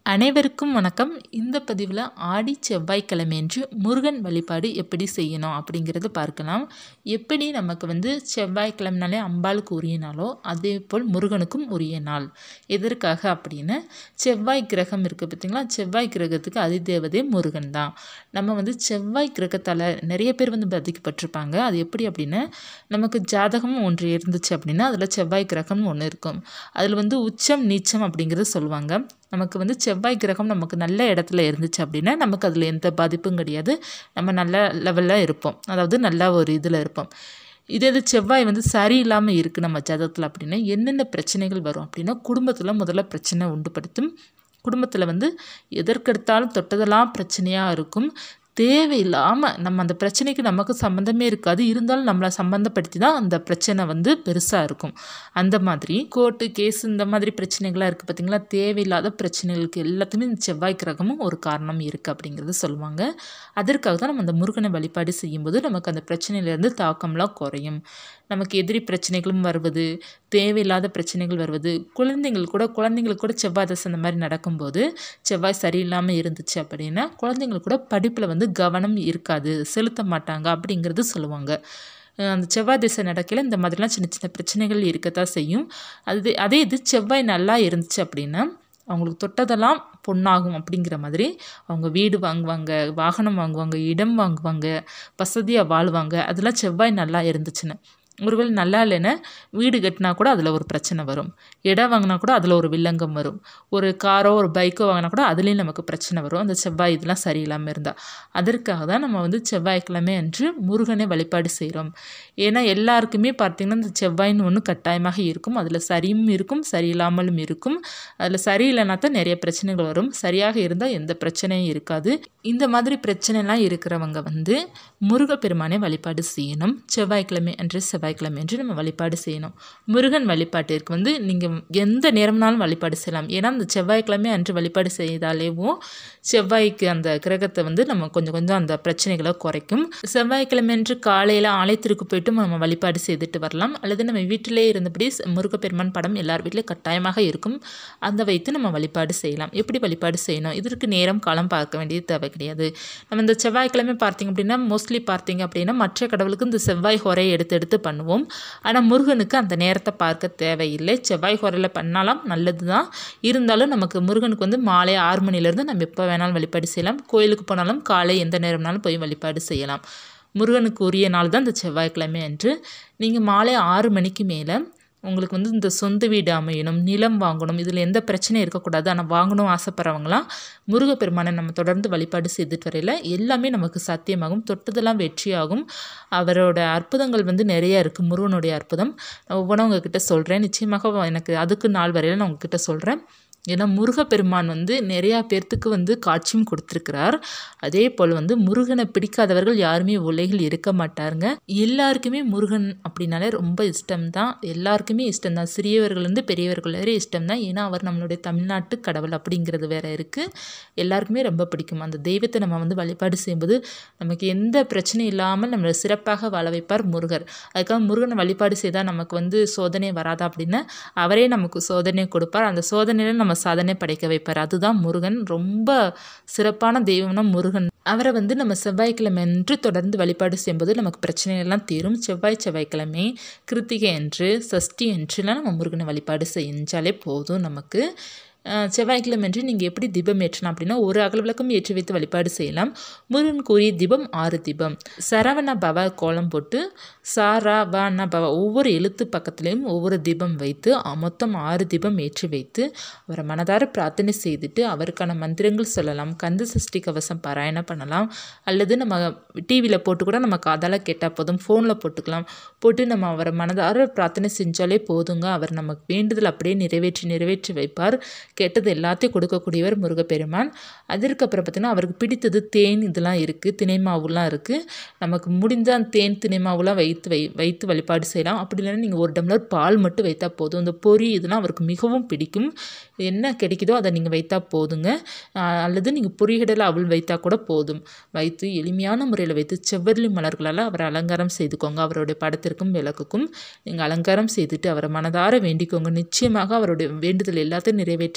அனைவருக்கும் வணக்கம் இந்த பதிவில் ஆடி செவ்வாய்க்கிழமையன்று முருகன் வழிபாடு எப்படி செய்யணும் அப்படிங்கிறத பார்க்கலாம் எப்படி நமக்கு வந்து செவ்வாய்க்கிழமைனாலே அம்பாளுக்கு உரிய நாளோ அதே போல் முருகனுக்கும் உரிய நாள் எதற்காக அப்படின்னு செவ்வாய் கிரகம் இருக்குது பார்த்திங்களா செவ்வாய் கிரகத்துக்கு அதிதேவதை முருகன் தான் நம்ம வந்து செவ்வாய் கிரகத்தால் நிறைய பேர் வந்து பாதிக்கப்பட்டிருப்பாங்க அது எப்படி அப்படின்னா நமக்கு ஜாதகம் ஒன்று இருந்துச்சு அப்படின்னா அதில் செவ்வாய் கிரகம்னு ஒன்று இருக்கும் அதில் வந்து உச்சம் நீச்சம் அப்படிங்கிறத சொல்லுவாங்க நமக்கு வந்து செவ்வாய் கிரகம் நமக்கு நல்ல இடத்துல இருந்துச்சு அப்படின்னா நமக்கு அதில் எந்த பாதிப்பும் கிடையாது நம்ம நல்ல லெவலில் இருப்போம் அதாவது நல்ல ஒரு இதில் இருப்போம் இதே இது செவ்வாய் வந்து சரியில்லாமல் இருக்குது நம்ம ஜாதகத்தில் அப்படின்னா என்னென்ன பிரச்சனைகள் வரும் அப்படின்னா குடும்பத்தில் முதல்ல பிரச்சனை உண்டுபடுத்தும் குடும்பத்தில் வந்து எதற்கெடுத்தாலும் தொட்டதெல்லாம் பிரச்சனையாக இருக்கும் தேவையில்லாமல் நம்ம அந்த பிரச்சனைக்கு நமக்கு சம்மந்தமே இருக்காது இருந்தாலும் நம்மளை சம்மந்தப்படுத்தி தான் அந்த பிரச்சனை வந்து பெருசாக இருக்கும் அந்த மாதிரி கோர்ட்டு கேஸ் இந்த மாதிரி பிரச்சனைகளாக இருக்குது பார்த்திங்களா தேவையில்லாத பிரச்சனைகளுக்கு எல்லாத்துக்குமே இந்த செவ்வாய் கிரகமும் ஒரு காரணம் இருக்குது அப்படிங்கிறத சொல்லுவாங்க அதற்காக தான் நம்ம அந்த முருகனை வழிபாடு செய்யும்போது நமக்கு அந்த பிரச்சனையிலேருந்து தாக்கம்லாம் குறையும் நமக்கு எதிரி பிரச்சனைகளும் வருவது தேவையில்லாத பிரச்சனைகள் வருவது குழந்தைங்கள் கூட குழந்தைங்களுக்கு கூட செவ்வாய் தசை அந்த மாதிரி நடக்கும்போது செவ்வாய் சரியில்லாமல் இருந்துச்சு அப்படின்னா குழந்தைங்களுக்கு கூட படிப்பில் வந்து கவனம் இருக்காது செலுத்த மாட்டாங்க அப்படிங்கிறது சொல்லுவாங்க அந்த செவ்வாய் திசை நடக்கையில் இந்த மாதிரிலாம் சின்ன சின்ன பிரச்சனைகள் இருக்கத்தான் செய்யும் அது அதே இது செவ்வாய் நல்லா இருந்துச்சு அப்படின்னா அவங்களுக்கு தொட்டதெல்லாம் பொண்ணாகும் அப்படிங்கிற மாதிரி அவங்க வீடு வாங்குவாங்க வாகனம் வாங்குவாங்க இடம் வாங்குவாங்க வசதியாக வாழ்வாங்க அதெல்லாம் செவ்வாய் நல்லா இருந்துச்சுன்னு ஒருவேளை நல்லா இல்லைன்னா வீடு கட்டினா கூட அதில் ஒரு பிரச்சனை வரும் இடம் வாங்கினா கூட அதில் ஒரு வில்லங்கம் வரும் ஒரு காரோ ஒரு பைக்கோ வாங்கினா கூட அதுலேயும் நமக்கு பிரச்சனை வரும் அந்த செவ்வாய் இதெல்லாம் சரியில்லாமல் இருந்தால் அதற்காக தான் நம்ம வந்து செவ்வாய்க்கிழமை அன்று முருகனை வழிபாடு செய்கிறோம் ஏன்னா எல்லாருக்குமே பார்த்திங்கன்னா இந்த செவ்வாய்னு ஒன்று கட்டாயமாக இருக்கும் அதில் சரியும் இருக்கும் சரியில்லாமலும் இருக்கும் அதில் சரியில்லைனா தான் நிறைய பிரச்சனைகள் வரும் சரியாக இருந்தால் எந்த பிரச்சனையும் இருக்காது இந்த மாதிரி பிரச்சனைலாம் இருக்கிறவங்க வந்து முருகப்பெருமானை வழிபாடு செய்யணும் செவ்வாய்க்கிழமை அன்று செவ்வாய்க்கிழமை அன்று நம்ம வழிபாடு செய்யணும் முருகன் வழிபாட்டிற்கு வந்து நீங்கள் எந்த நேரம்னாலும் வழிபாடு செய்யலாம் ஏன்னா அந்த செவ்வாய்க்கிழமை அன்று வழிபாடு செய்தாலேவும் செவ்வாய்க்கு அந்த கிரகத்தை வந்து நம்ம கொஞ்சம் கொஞ்சம் அந்த பிரச்சனைகளை குறைக்கும் செவ்வாய்க்கிழமை அன்று காலையில் ஆலயத்திற்கு போயிட்டு நம்ம வழிபாடு செய்துட்டு வரலாம் அல்லது நம்ம வீட்டிலே இருந்தபடி முருகப்பெருமான் படம் எல்லார் வீட்லேயும் கட்டாயமாக இருக்கும் அதை வைத்து நம்ம வழிபாடு செய்யலாம் எப்படி வழிபாடு செய்யணும் இதற்கு நேரம் காலம் பார்க்க வேண்டியது தேவை கிடையாது நம்ம இந்த செவ்வாய்க்கிழமை பார்த்திங்க அப்படின்னா மோஸ்ட்லி பார்த்திங்க அப்படின்னா மற்ற கடவுளுக்கு இந்த செவ்வாய் ஹொரையை எடுத்து எடுத்து பண்ணுவோம் ஆனால் முருகனுக்கு அந்த நேரத்தை பார்க்க தேவையில்லை செவ்வாய் ஹொரையில் பண்ணாலும் நல்லது தான் இருந்தாலும் நமக்கு முருகனுக்கு வந்து மாலை ஆறு மணிலேருந்து நம்ம எப்போ வேணாலும் வழிபாடு செய்யலாம் கோயிலுக்கு போனாலும் காலை எந்த நேரம்னாலும் போய் வழிபாடு செய்யலாம் முருகனுக்கு உரிய நாள் தான் இந்த செவ்வாய்க்கிழமை அன்று நீங்கள் மாலை ஆறு மணிக்கு மேலே உங்களுக்கு வந்து இந்த சொந்த வீடு அமையணும் நிலம் வாங்கணும் இதில் எந்த பிரச்சனையும் இருக்கக்கூடாது ஆனால் வாங்கணும் ஆசைப்படுறவங்களாம் முருகப்பெருமானை நம்ம தொடர்ந்து வழிபாடு செய்துட்டு வரையில் எல்லாமே நமக்கு சாத்தியமாகும் தொட்டதெல்லாம் வெற்றியாகும் அவரோட அற்புதங்கள் வந்து நிறைய இருக்குது முருகனுடைய அற்புதம் நான் ஒவ்வொன்றும் உங்ககிட்ட சொல்கிறேன் நிச்சயமாக எனக்கு அதுக்கு நாள் வரையில் நான் உங்ககிட்ட சொல்கிறேன் ஏன்னா முருகப்பெருமான் வந்து நிறையா பேர்த்துக்கு வந்து காட்சியும் கொடுத்துருக்கிறார் அதே போல் வந்து முருகனை பிடிக்காதவர்கள் யாருமே உலகில் இருக்க மாட்டாருங்க எல்லாருக்குமே முருகன் அப்படின்னாலே ரொம்ப இஷ்டம்தான் எல்லாருக்குமே இஷ்டம்தான் சிறியவர்கள்லேருந்து பெரியவர்கள் வரை இஷ்டம்தான் ஏன்னா அவர் நம்மளுடைய தமிழ்நாட்டு கடவுள் அப்படிங்கிறது வேற இருக்குது எல்லாருக்குமே ரொம்ப பிடிக்கும் அந்த தெய்வத்தை நம்ம வந்து வழிபாடு செய்யும்போது நமக்கு எந்த பிரச்சனையும் இல்லாமல் நம்மளை சிறப்பாக வாழ வைப்பார் முருகர் அதுக்காக முருகனை வழிபாடு செய்தால் நமக்கு வந்து சோதனை வராதா அப்படின்னா அவரே நமக்கு சோதனை கொடுப்பார் அந்த சோதனையில் நம்ம நம்ம சாதனை படைக்க வைப்பார் அதுதான் முருகன் ரொம்ப சிறப்பான தெய்வம்னா முருகன் அவரை வந்து நம்ம செவ்வாய்க்கிழமை என்று தொடர்ந்து வழிபாடு செய்யும்போது நமக்கு பிரச்சனைகள்லாம் தீரும் செவ்வாய் செவ்வாய்க்கிழமை கிருத்திகை என்று சஷ்டி என்றுலாம் நம்ம முருகனை வழிபாடு செஞ்சாலே போதும் நமக்கு செவ்வாய்க்கிழமை என்று நீங்கள் எப்படி தீபம் ஏற்றலாம் அப்படின்னா ஒரு அகல் விளக்கம் ஏற்றி வைத்து வழிபாடு செய்யலாம் முருகன் கூறிய தீபம் ஆறு தீபம் சரவண பவ கோலம் போட்டு சாரா வன பவ ஒவ்வொரு எழுத்து பக்கத்துலேயும் ஒவ்வொரு தீபம் வைத்து மொத்தம் ஆறு தீபம் ஏற்றி வைத்து அவரை மனதார பிரார்த்தனை செய்துட்டு அவருக்கான மந்திரங்கள் சொல்லலாம் கந்த சஷ்டி கவசம் பாராயணம் பண்ணலாம் அல்லது நம்ம டிவியில் போட்டு கூட நம்ம காதால் கேட்டால் போதும் ஃபோனில் போட்டுக்கலாம் போட்டு நம்ம அவரை மனதார பிரார்த்தனை செஞ்சாலே போதுங்க அவர் நமக்கு வேண்டுதல் அப்படியே நிறைவேற்றி நிறைவேற்றி வைப்பார் கெட்டது எல்லாத்தையும் கொடுக்கக்கூடியவர் முருகப்பெருமான் அதற்கப்புறம் பார்த்திங்கன்னா அவருக்கு பிடித்தது தேன் இதெல்லாம் இருக்குது தினை மாவுலாம் இருக்குது நமக்கு முடிஞ்ச அந்த தேன் தினை மாவுலாம் வைத்து வை வைத்து வழிபாடு செய்யலாம் அப்படி இல்லைன்னா நீங்கள் ஒரு டம்ளர் பால் மட்டும் வைத்தா போதும் இந்த பொறி இதெல்லாம் அவருக்கு மிகவும் பிடிக்கும் என்ன கிடைக்குதோ அதை நீங்கள் வைத்தா போதுங்க அல்லது நீங்கள் பொறிகடலை அவள் வைத்தா கூட போதும் வைத்து எளிமையான முறையில் வைத்து செவ்வரளி மலர்களால் அவரை அலங்காரம் செய்துக்கோங்க அவருடைய படத்திற்கும் விளக்குக்கும் நீங்கள் அலங்காரம் செய்துட்டு அவரை மனதார வேண்டிக்கோங்க நிச்சயமாக அவருடைய வேண்டுதல் எல்லாத்தையும் நிறைவேற்றி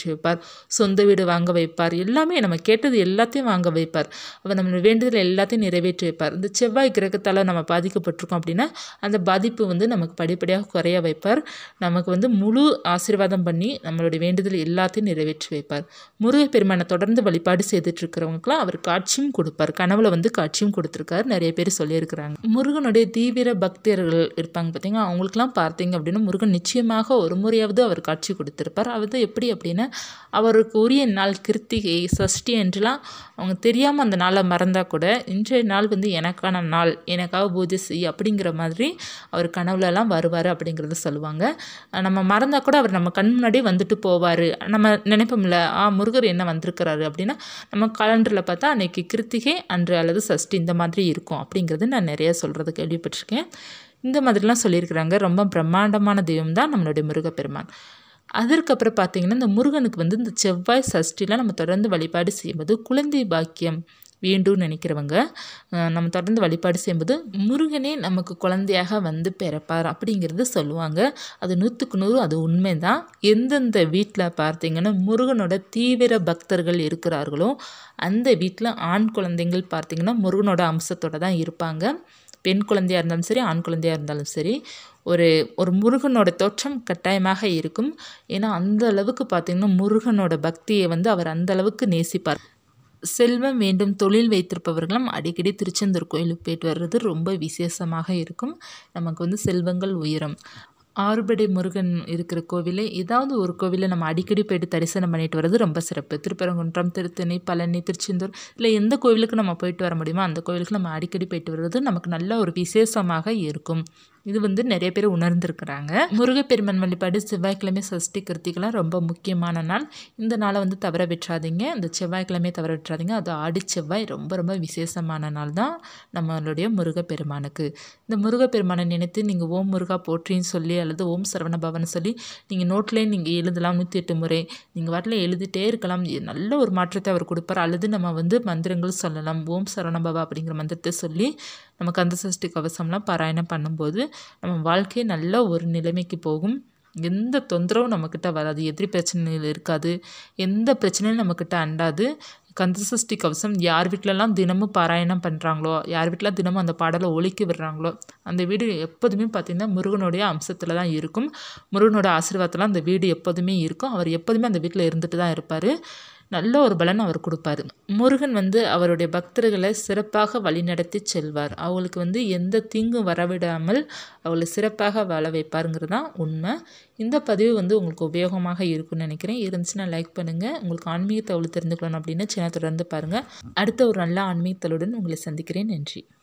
நிறைவேற்றி வைப்பார் சொந்த வீடு வாங்க வைப்பார் எல்லாமே நம்ம கேட்டது எல்லாத்தையும் வாங்க வைப்பார் அவர் நம்ம வேண்டுதல் எல்லாத்தையும் நிறைவேற்றி வைப்பார் இந்த செவ்வாய் கிரகத்தால் நம்ம பாதிக்கப்பட்டிருக்கோம் அப்படின்னா அந்த பாதிப்பு வந்து நமக்கு படிப்படியாக குறைய வைப்பார் நமக்கு வந்து முழு ஆசீர்வாதம் பண்ணி நம்மளுடைய வேண்டுதல் எல்லாத்தையும் நிறைவேற்றி வைப்பார் முருகப்பெருமானை தொடர்ந்து வழிபாடு செய்துட்டு இருக்கிறவங்களுக்குலாம் அவர் காட்சியும் கொடுப்பார் கனவுல வந்து காட்சியும் கொடுத்துருக்காரு நிறைய பேர் சொல்லியிருக்கிறாங்க முருகனுடைய தீவிர பக்தர்கள் இருப்பாங்க பார்த்தீங்கன்னா அவங்களுக்குலாம் பார்த்தீங்க அப்படின்னா முருகன் நிச்சயமாக ஒரு முறையாவது அவர் காட்சி கொடுத்திருப்பார் அது எப்படி அப்படின்னா அவருக்கு உரிய நாள் கிருத்திகை சஷ்டி என்றெல்லாம் அவங்க தெரியாமல் அந்த நாளை மறந்தால் கூட இன்றைய நாள் வந்து எனக்கான நாள் எனக்காக பூஜை செய் அப்படிங்கிற மாதிரி அவர் கனவுலலாம் வருவார் அப்படிங்கிறத சொல்லுவாங்க அஹ் நம்ம மறந்தால் கூட அவர் நம்ம கண் முன்னாடியே வந்துட்டு போவார் நம்ம நினைப்போம்ல ஆ முருகர் என்ன வந்திருக்கிறாரு அப்படின்னா நம்ம கலண்டரில் பார்த்தா அன்னைக்கு கிருத்திகை அன்று அல்லது சஷ்டி இந்த மாதிரி இருக்கும் அப்படிங்கிறது நான் நிறைய சொல்கிறது கேள்விப்பட்டிருக்கேன் இந்த மாதிரிலாம் சொல்லியிருக்கிறாங்க ரொம்ப பிரம்மாண்டமான தெய்வம் தான் நம்மளுடைய முருகப்பெருமான் அதற்கப்புறம் பார்த்தீங்கன்னா இந்த முருகனுக்கு வந்து இந்த செவ்வாய் சஷ்டிலாம் நம்ம தொடர்ந்து வழிபாடு செய்யும்போது குழந்தை பாக்கியம் வேண்டும்னு நினைக்கிறவங்க அஹ், நம்ம தொடர்ந்து வழிபாடு செய்யும்போது முருகனே நமக்கு குழந்தையாக வந்து பிறப்பார் அப்படிங்கிறது சொல்லுவாங்க அது நூற்றுக்கு நூறு அது உண்மைதான் எந்தெந்த வீட்டில் பார்த்தீங்கன்னா முருகனோட தீவிர பக்தர்கள் இருக்கிறார்களோ அந்த வீட்டில் ஆண் குழந்தைங்கள் பார்த்தீங்கன்னா முருகனோட அம்சத்தோட தான் இருப்பாங்க பெண் குழந்தையாக இருந்தாலும் சரி ஆண் குழந்தையாக இருந்தாலும் சரி ஒரு ஒரு முருகனோட தோற்றம் கட்டாயமாக இருக்கும் ஏன்னா அந்த அளவுக்கு பார்த்திங்கன்னா முருகனோட பக்தியை வந்து அவர் அந்த அளவுக்கு நேசிப்பார் செல்வம் வேண்டும் தொழில் வைத்திருப்பவர்களும் அடிக்கடி திருச்செந்தூர் கோயிலுக்கு போயிட்டு வர்றது ரொம்ப விசேஷமாக இருக்கும் நமக்கு வந்து செல்வங்கள் உயரும் ஆறுபடை முருகன் இருக்கிற கோவிலை ஏதாவது ஒரு கோவிலை நம்ம அடிக்கடி போயிட்டு தரிசனம் பண்ணிட்டு வர்றது ரொம்ப சிறப்பு திருப்பரங்குன்றம் திருத்தணி பழனி திருச்செந்தூர் இல்லை எந்த கோவிலுக்கு நம்ம போயிட்டு வர முடியுமோ அந்த கோவிலுக்கு நம்ம அடிக்கடி போயிட்டு வர்றது நமக்கு நல்ல ஒரு விசேஷமாக இருக்கும் இது வந்து நிறைய பேர் உணர்ந்திருக்கிறாங்க முருகப்பெருமன் வழிபாடு செவ்வாய்க்கிழமை சஷ்டி கிருத்திகெல்லாம் ரொம்ப முக்கியமான நாள் இந்த நாளை வந்து தவற விட்டுறாதீங்க இந்த செவ்வாய்க்கிழமையை தவற விட்டுறாதீங்க அது ஆடி செவ்வாய் ரொம்ப ரொம்ப விசேஷமான நாள் தான் நம்மளுடைய முருகப்பெருமானுக்கு இந்த முருகப்பெருமானை நினைத்து நீங்கள் ஓம் முருகா போற்றின்னு சொல்லி அல்லது ஓம் சரவண பவன் சொல்லி நீங்கள் நோட்லேயே நீங்கள் எழுதலாம் நூற்றி எட்டு முறை நீங்கள் வாட்டில் எழுதிட்டே இருக்கலாம் இது நல்ல ஒரு மாற்றத்தை அவர் கொடுப்பார் அல்லது நம்ம வந்து மந்திரங்கள் சொல்லலாம் ஓம் சரவண பவா அப்படிங்கிற மந்திரத்தை சொல்லி நம்ம கந்த சஷ்டி கவசம்லாம் பாராயணம் பண்ணும்போது நம்ம வாழ்க்கையே நல்ல ஒரு நிலைமைக்கு போகும் எந்த தொந்தரவும் நம்மக்கிட்ட வராது எதிரி பிரச்சனைகள் இருக்காது எந்த பிரச்சனையும் நம்மக்கிட்ட அண்டாது கந்தசஷ்டி கவசம் யார் வீட்டிலலாம் தினமும் பாராயணம் பண்ணுறாங்களோ யார் வீட்டில் தினமும் அந்த பாடலை ஒலிக்க விடுறாங்களோ அந்த வீடு எப்போதுமே பார்த்திங்கன்னா முருகனுடைய அம்சத்தில் தான் இருக்கும் முருகனோட ஆசீர்வாதத்தில் அந்த வீடு எப்போதுமே இருக்கும் அவர் எப்போதுமே அந்த வீட்டில் இருந்துட்டு தான் இருப்பார் நல்ல ஒரு பலன் அவர் கொடுப்பாரு முருகன் வந்து அவருடைய பக்தர்களை சிறப்பாக வழிநடத்தி செல்வார் அவங்களுக்கு வந்து எந்த தீங்கும் வரவிடாமல் அவளை சிறப்பாக வாழ வைப்பாருங்கிறது தான் உண்மை இந்த பதிவு வந்து உங்களுக்கு உபயோகமாக இருக்கும்னு நினைக்கிறேன் இருந்துச்சுன்னா லைக் பண்ணுங்கள் உங்களுக்கு ஆன்மீக தகவல் தெரிஞ்சுக்கணும் அப்படின்னு சேனல் தொடர்ந்து பாருங்கள் அடுத்த ஒரு நல்ல ஆன்மீக தகவலுடன் உங்களை சந்திக்கிறேன் நன்றி